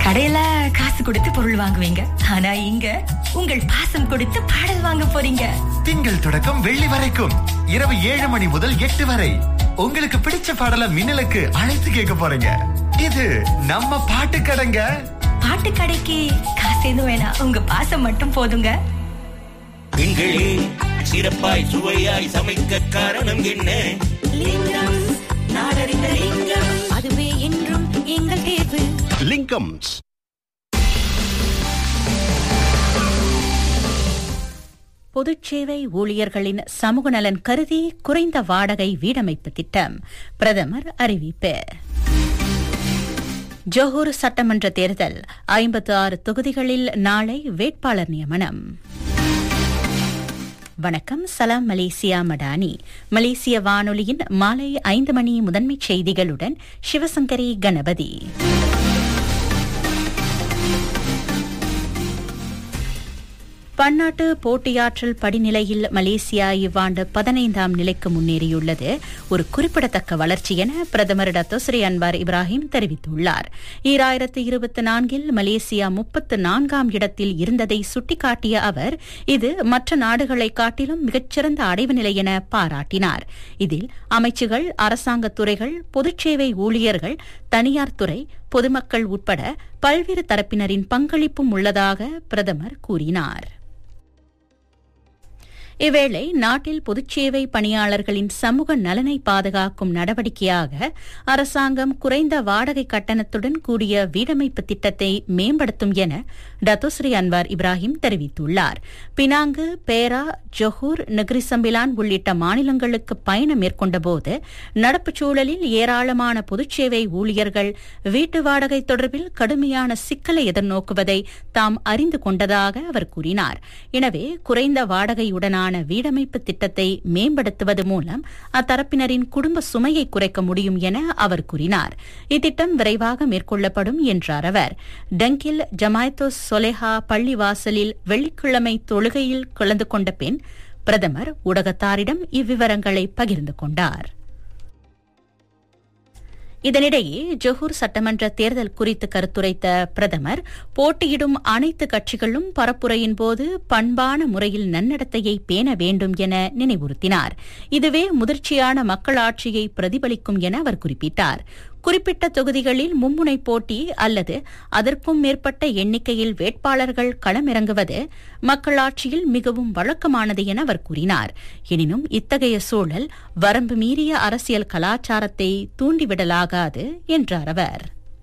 கடையில காசு கொடுத்து பொருள் வாங்குவீங்க ஆனா இங்க உங்கள் பாசம் கொடுத்து பாடல் வாங்க போறீங்க திங்கள் தொடக்கம் வெள்ளி வரைக்கும் இரவு ஏழு மணி முதல் எட்டு வரை உங்களுக்கு பிடிச்ச பாடலை மின்னலுக்கு அழைத்து கேட்க போறீங்க இது நம்ம பாட்டு கடைங்க பாட்டு கடைக்கு காசு எதுவும் வேணாம் உங்க பாசம் மட்டும் போதுங்க பெண்களே சிறப்பாய் சுவையாய் சமைக்க காரணம் என்ன அதுவே என்றும் எங்கள் தேர்வு லிங்கம்ஸ் பொதுச்சேவை ஊழியர்களின் சமூக நலன் கருதி குறைந்த வாடகை வீடமைப்பு திட்டம் பிரதமர் அறிவிப்பு ஜோஹூர் சட்டமன்ற தேர்தல் ஐம்பத்து ஆறு தொகுதிகளில் நாளை வேட்பாளர் நியமனம் வணக்கம் சலாம் மலேசியா மடானி மலேசிய வானொலியின் மாலை ஐந்து மணி முதன்மைச் செய்திகளுடன் சிவசங்கரி கணபதி பன்னாட்டு போட்டியாற்றல் படிநிலையில் மலேசியா இவ்வாண்டு பதினைந்தாம் நிலைக்கு முன்னேறியுள்ளது ஒரு குறிப்பிடத்தக்க வளர்ச்சி என பிரதமர் டத்தோஸ்ரீ அன்வார் இப்ராஹிம் தெரிவித்துள்ளார் ஈராயிரத்து இருபத்தி நான்கில் மலேசியா முப்பத்து நான்காம் இடத்தில் இருந்ததை சுட்டிக்காட்டிய அவர் இது மற்ற நாடுகளை காட்டிலும் மிகச்சிறந்த அடைவு நிலை என பாராட்டினார் இதில் அமைச்சுகள் அரசாங்கத் துறைகள் பொதுச்சேவை ஊழியர்கள் தனியார் துறை பொதுமக்கள் உட்பட பல்வேறு தரப்பினரின் பங்களிப்பும் உள்ளதாக பிரதமர் கூறினார் இவ்வேளை நாட்டில் பொதுச்சேவை பணியாளர்களின் சமூக நலனை பாதுகாக்கும் நடவடிக்கையாக அரசாங்கம் குறைந்த வாடகை கட்டணத்துடன் கூடிய வீடமைப்பு திட்டத்தை மேம்படுத்தும் என டத்தோஸ்ரீ அன்வார் இப்ராஹிம் தெரிவித்துள்ளார் பினாங்கு பேரா ஜொஹூர் நெக்ரிசம்பிலான் உள்ளிட்ட மாநிலங்களுக்கு பயணம் மேற்கொண்டபோது நடப்புச் சூழலில் ஏராளமான பொதுச்சேவை ஊழியர்கள் வீட்டு வாடகை தொடர்பில் கடுமையான சிக்கலை எதிர்நோக்குவதை தாம் அறிந்து கொண்டதாக அவர் கூறினார் எனவே குறைந்த வாடகையுடனான வீடமைப்பு திட்டத்தை மேம்படுத்துவது மூலம் அத்தரப்பினரின் குடும்ப சுமையை குறைக்க முடியும் என அவர் கூறினார் இத்திட்டம் விரைவாக மேற்கொள்ளப்படும் என்றார் அவர் டங்கில் ஜமாய்தோஸ் சொலேஹா பள்ளிவாசலில் வெள்ளிக்கிழமை தொழுகையில் கலந்து கொண்ட பின் பிரதமர் ஊடகத்தாரிடம் இவ்விவரங்களை பகிர்ந்து கொண்டார் இதனிடையே ஜொஹூர் சட்டமன்ற தேர்தல் குறித்து கருத்துரைத்த பிரதமர் போட்டியிடும் அனைத்து கட்சிகளும் பரப்புரையின் போது பண்பான முறையில் நன்னடத்தையை பேண வேண்டும் என நினைவுறுத்தினார் இதுவே முதிர்ச்சியான மக்களாட்சியை பிரதிபலிக்கும் என அவர் குறிப்பிட்டார் குறிப்பிட்ட தொகுதிகளில் மும்முனை போட்டி அல்லது அதற்கும் மேற்பட்ட எண்ணிக்கையில் வேட்பாளர்கள் களமிறங்குவது மக்களாட்சியில் மிகவும் வழக்கமானது என அவர் கூறினார் எனினும் இத்தகைய சூழல் வரம்பு மீறிய அரசியல் கலாச்சாரத்தை தூண்டிவிடலாகாது என்றார் அவர்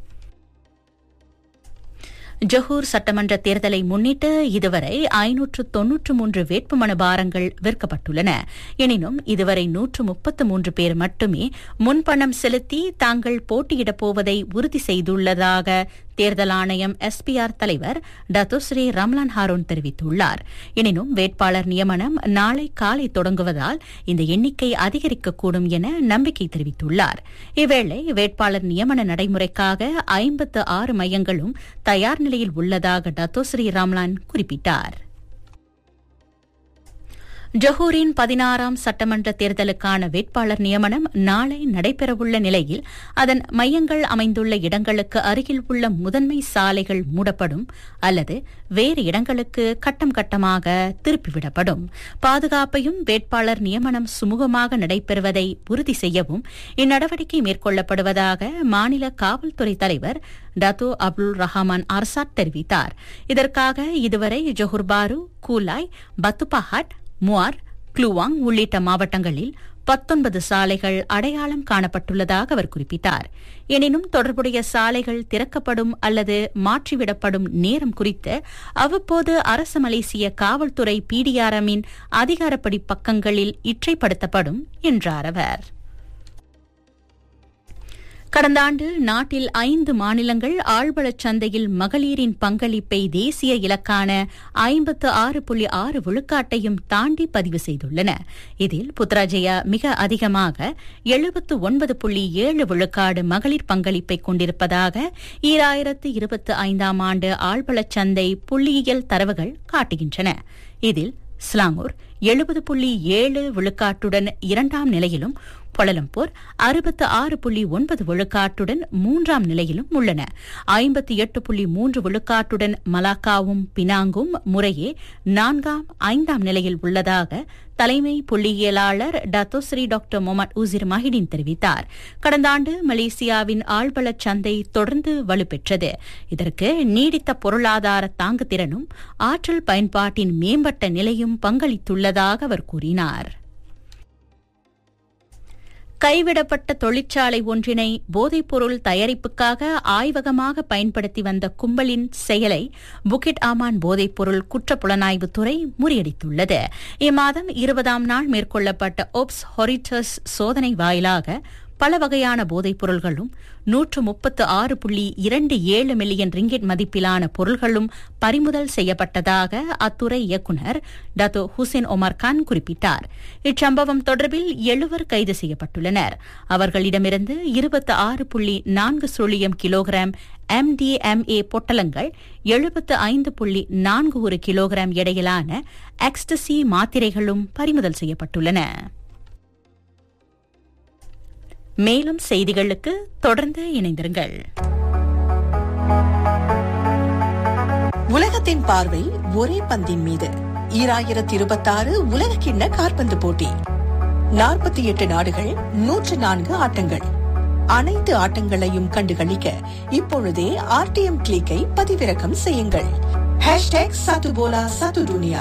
ஜொஹூர் சட்டமன்ற தேர்தலை முன்னிட்டு இதுவரை ஐநூற்று தொன்னூற்று மூன்று வேட்புமனு பாரங்கள் விற்கப்பட்டுள்ளன எனினும் இதுவரை நூற்று முப்பத்து மூன்று பேர் மட்டுமே முன்பணம் செலுத்தி தாங்கள் போட்டியிடப் போவதை உறுதி செய்துள்ளதாக தேர்தல் ஆணையம் எஸ்பிஆர் தலைவர் டத்துஸ்ரீ ரம்லான் ஹாரூன் தெரிவித்துள்ளார் எனினும் வேட்பாளர் நியமனம் நாளை காலை தொடங்குவதால் இந்த எண்ணிக்கை அதிகரிக்கக்கூடும் என நம்பிக்கை தெரிவித்துள்ளார் இவ்வேளை வேட்பாளர் நியமன நடைமுறைக்காக ஐம்பத்து ஆறு மையங்களும் தயார் நிலையில் உள்ளதாக டத்தோஸ்ரீ ராம்லான் குறிப்பிட்டார் ஜொஹூரின் பதினாறாம் சட்டமன்ற தேர்தலுக்கான வேட்பாளர் நியமனம் நாளை நடைபெறவுள்ள நிலையில் அதன் மையங்கள் அமைந்துள்ள இடங்களுக்கு அருகில் உள்ள முதன்மை சாலைகள் மூடப்படும் அல்லது வேறு இடங்களுக்கு கட்டம் கட்டமாக திருப்பிவிடப்படும் பாதுகாப்பையும் வேட்பாளர் நியமனம் சுமூகமாக நடைபெறுவதை உறுதி செய்யவும் இந்நடவடிக்கை மேற்கொள்ளப்படுவதாக மாநில காவல்துறை தலைவர் டத்தோ அப்துல் ரஹமான் அர்சாட் தெரிவித்தார் இதற்காக இதுவரை ஜொஹூர்பாரு கூலாய் பத்துபஹாட் முவார் க்ளூவாங் உள்ளிட்ட மாவட்டங்களில் பத்தொன்பது சாலைகள் அடையாளம் காணப்பட்டுள்ளதாக அவர் குறிப்பிட்டார் எனினும் தொடர்புடைய சாலைகள் திறக்கப்படும் அல்லது மாற்றிவிடப்படும் நேரம் குறித்து அவ்வப்போது அரசு மலேசிய காவல்துறை பிடிஆர்எம்மின் அதிகாரப்படி பக்கங்களில் இற்றைப்படுத்தப்படும் என்றார் அவர் கடந்த ஆண்டு நாட்டில் ஐந்து மாநிலங்கள் ஆழ்வளச் சந்தையில் மகளிரின் பங்களிப்பை தேசிய இலக்கான ஐம்பத்து ஆறு புள்ளி ஆறு விழுக்காட்டையும் தாண்டி பதிவு செய்துள்ளன இதில் புத்ராஜயா மிக அதிகமாக எழுபத்து ஒன்பது புள்ளி ஏழு விழுக்காடு மகளிர் பங்களிப்பை கொண்டிருப்பதாக ஈராயிரத்து இருபத்தி ஐந்தாம் ஆண்டு ஆழ்வளச் சந்தை புள்ளியியல் தரவுகள் காட்டுகின்றன இதில் ஸ்லாங்கூர் எழுபது புள்ளி ஏழு விழுக்காட்டுடன் இரண்டாம் நிலையிலும் கோலாலம்பூர் அறுபத்து ஆறு புள்ளி ஒன்பது விழுக்காட்டுடன் மூன்றாம் நிலையிலும் உள்ளன ஐம்பத்தி எட்டு புள்ளி மூன்று விழுக்காட்டுடன் மலாக்காவும் பினாங்கும் முறையே நான்காம் ஐந்தாம் நிலையில் உள்ளதாக தலைமை புள்ளியியலாளர் Datuk Seri doctor Mohd Uzir Mahidin தெரிவித்தார் கடந்த ஆண்டு மலேசியாவின் ஆழ்வளச் சந்தை தொடர்ந்து வலுப்பெற்றது இதற்கு நீடித்த பொருளாதார தாங்குதிறனும் ஆற்றல் பயன்பாட்டின் மேம்பட்ட நிலையும் பங்களித்துள்ளதாக அவர் கூறினார் கைவிடப்பட்ட தொழிற்சாலை ஒன்றினை போதைப்பொருள் தயாரிப்புக்காக ஆய்வகமாக பயன்படுத்தி வந்த கும்பலின் செயலை புகிட் ஆமான் போதைப்பொருள் குற்றப்புலனாய்வுத் துறை முறியடித்துள்ளது இம்மாதம் இருபதாம் நாள் மேற்கொள்ளப்பட்ட ஒப்ஸ் ஹொரிட்டஸ் சோதனை வாயிலாக பல வகையான போதைப் பொருள்களும் நூற்று முப்பத்து ஆறு புள்ளி இரண்டு ஏழு மில்லியன் ரிங்கிட் மதிப்பிலான பொருள்களும் பறிமுதல் செய்யப்பட்டதாக அத்துறை இயக்குநர் டத்தோ ஹுசேன் ஒமர் கான் குறிப்பிட்டார் இச்சம்பவம் தொடர்பில் எழுவர் கைது செய்யப்பட்டுள்ளனர் அவர்களிடமிருந்து இருபத்தி ஆறு புள்ளி நான்கு சுழியம் கிலோகிராம் எம்டிஎம்ஏ பொட்டலங்கள் எழுபத்து ஐந்து புள்ளி நான்கு ஒரு கிலோகிராம் எடையிலான எக்ஸ்டசி மாத்திரைகளும் பறிமுதல் செய்யப்பட்டுள்ளன மேலும் செய்திகளுக்கு தொடர்ந்து இணைந்திருங்கள் உலகத்தின் பார்வை ஒரே பந்தின் மீது ஈராயிரத்தி இருபத்தாறு உலக கிண்ண காற்பந்து போட்டி நாற்பத்தி எட்டு நாடுகள் நூற்று நான்கு ஆட்டங்கள் அனைத்து ஆட்டங்களையும் கண்டுகளிக்க இப்பொழுதே ஆர்டிஎம் கிளிக்கை பதிவிறக்கம் செய்யுங்கள் ஹேஷ்டேக் சத்துபோலா சத்து துனியா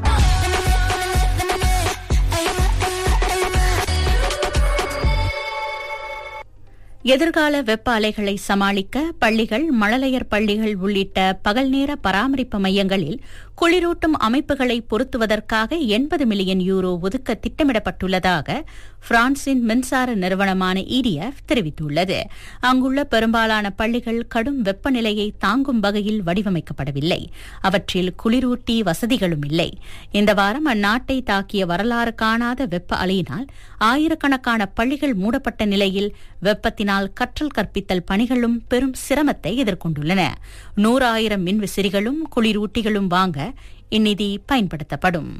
எதிர்கால வெப்ப அலைகளை சமாளிக்க பள்ளிகள் மழலையர் பள்ளிகள் உள்ளிட்ட பகல் நேர பராமரிப்பு மையங்களில் குளிரூட்டும் அமைப்புகளை பொருத்துவதற்காக எண்பது மில்லியன் யூரோ ஒதுக்க திட்டமிடப்பட்டுள்ளதாக பிரான்சின் மின்சார நிறுவனமான இடிஎஃப் தெரிவித்துள்ளது அங்குள்ள பெரும்பாலான பள்ளிகள் கடும் வெப்பநிலையை தாங்கும் வகையில் வடிவமைக்கப்படவில்லை அவற்றில் குளிரூட்டி வசதிகளும் இல்லை இந்த வாரம் அந்நாட்டை தாக்கிய வரலாறு காணாத வெப்ப அலையினால் ஆயிரக்கணக்கான பள்ளிகள் மூடப்பட்ட நிலையில் வெப்பத்தினால் கற்றல் கற்பித்தல் பணிகளும் பெரும் சிரமத்தை எதிர்கொண்டுள்ளன நூறாயிரம் மின்விசிறிகளும் குளிரூட்டிகளும் வாங்க இந்நிதி பயன்படுத்தப்படும்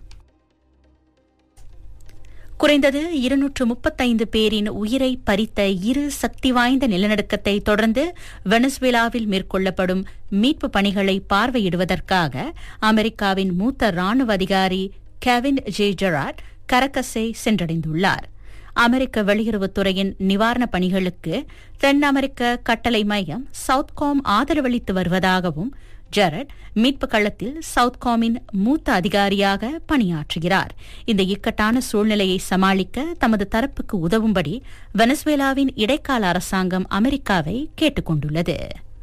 குறைந்தது இருநூற்று முப்பத்தைந்து பேரின் உயிரை பறித்த இரு சக்தி வாய்ந்த நிலநடுக்கத்தை தொடர்ந்து வெனசுவேலாவில் மேற்கொள்ளப்படும் மீட்பு பணிகளை பார்வையிடுவதற்காக அமெரிக்காவின் மூத்த ராணுவ அதிகாரி கெவின் ஜே ஜெராட் கரக்கஸை சென்றடைந்துள்ளார் அமெரிக்க வெளியுறவுத்துறையின் நிவாரணப் பணிகளுக்கு தென் அமெரிக்க கட்டளை மையம் சவுத்காம் ஆதரவளித்து வருவதாகவும் ஜெரட் மீட்பு களத்தில் சவுத்காமின் மூத்த அதிகாரியாக பணியாற்றுகிறார் இந்த இக்கட்டான சூழ்நிலையை சமாளிக்க தமது தரப்புக்கு உதவும்படி வெனசுவேலாவின் இடைக்கால அரசாங்கம் அமெரிக்காவை கேட்டுக் கொண்டுள்ளது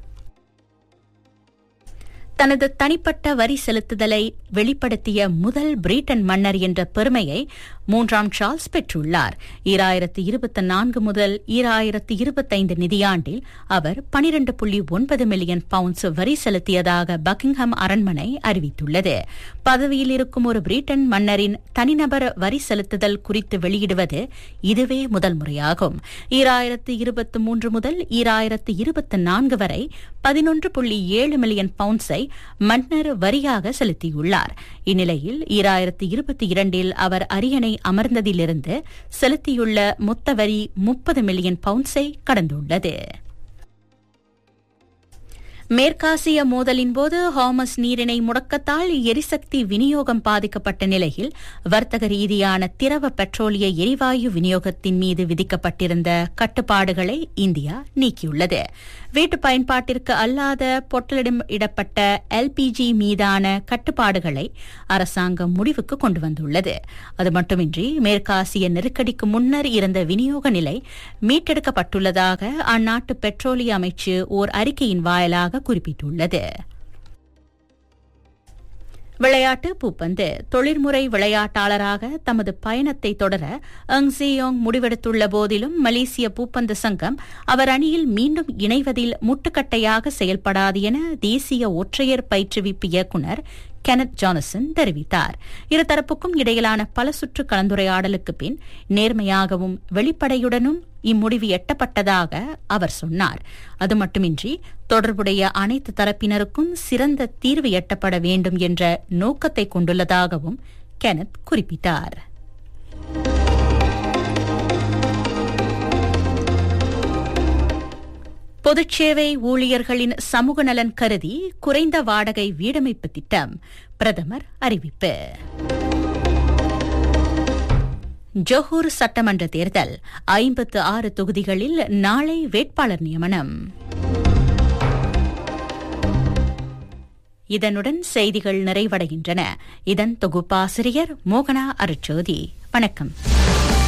தனது தனிப்பட்ட வரி செலுத்துதலை வெளிப்படுத்திய முதல் பிரிட்டன் மன்னர் என்ற பெருமையை மூன்றாம் சார்ல்ஸ் பெற்றுள்ளார் ஈராயிரத்து இருபத்தி நான்கு முதல் ஈராயிரத்து இருபத்தைந்து நிதியாண்டில் அவர் பனிரண்டு புள்ளி ஒன்பது மில்லியன் பவுண்ட்ஸ் வரி செலுத்தியதாக பக்கிங்ஹாம் அரண்மனை அறிவித்துள்ளது பதவியில் இருக்கும் ஒரு பிரிட்டன் மன்னரின் தனிநபர் வரி செலுத்துதல் குறித்து வெளியிடுவது இதுவே முதல் முறையாகும் ஈராயிரத்து இருபத்தி மூன்று முதல் ஈராயிரத்து இருபத்தி நான்கு வரை பதினொன்று புள்ளி ஏழு மில்லியன் பவுண்ட்ஸை மன்னர் வரியாக செலுத்தியுள்ளார் இந்நிலையில் ஈராயிரத்து இருபத்தி இரண்டில் அவர் அரியணை அமர்ந்ததிலிருந்து செலுத்தியுள்ள மொத்த வரி முப்பது மில்லியன் பவுண்ட்ஸை கடந்துள்ளது மேற்காசிய மோதலின் போது ஹாமஸ் நீரிணை முடக்கத்தால் எரிசக்தி விநியோகம் பாதிக்கப்பட்ட நிலையில் வர்த்தக ரீதியான திரவ பெட்ரோலிய எரிவாயு விநியோகத்தின் மீது விதிக்கப்பட்டிருந்த கட்டுப்பாடுகளை இந்தியா நீக்கியுள்ளது வீட்டு பயன்பாட்டிற்கு அல்லாத பொட்டலிடம் இடப்பட்ட எல்பிஜி மீதான கட்டுப்பாடுகளை அரசாங்கம் முடிவுக்கு கொண்டு வந்துள்ளது அது மட்டுமின்றி மேற்காசிய நெருக்கடிக்கு முன்னர் இருந்த விநியோக நிலை மீட்டெடுக்கப்பட்டுள்ளதாக அந்நாட்டு பெட்ரோலிய அமைச்சு ஓர் அறிக்கையின் வாயிலாக குறிப்பிட்டுள்ளது விளையாட்டு பூப்பந்து தொழில்முறை விளையாட்டாளராக தமது பயணத்தை தொடர அங் ஜியோங் முடிவெடுத்துள்ள போதிலும் மலேசிய பூப்பந்து சங்கம் அவர் அணியில் மீண்டும் இணைவதில் முட்டுக்கட்டையாக செயல்படாது என தேசிய ஒற்றையர் பயிற்றுவிப்பு இயக்குநர் கெனத் ஜானசன் தெரிவித்தார் இருதரப்புக்கும் இடையிலான பல சுற்று கலந்துரையாடலுக்கு பின் நேர்மையாகவும் வெளிப்படையுடனும் இம்முடிவு எட்டப்பட்டதாக அவர் சொன்னார் அது மட்டுமின்றி தொடர்புடைய அனைத்து தரப்பினருக்கும் சிறந்த தீர்வு எட்டப்பட வேண்டும் என்ற நோக்கத்தை கொண்டுள்ளதாகவும் கெனத் குறிப்பிட்டார் பொதுச்சேவை ஊழியர்களின் சமூக நலன் கருதி குறைந்த வாடகை வீடமைப்பு திட்டம் பிரதமர் அறிவிப்பு ஜொஹூர் சட்டமன்ற தேர்தல் ஐம்பத்து ஆறு தொகுதிகளில் நாளை வேட்பாளர் நியமனம் இதனுடன் செய்திகள் நிறைவடைகின்றன இதன் தொகுப்பாசிரியர் மோகனா அருச்சோதி வணக்கம்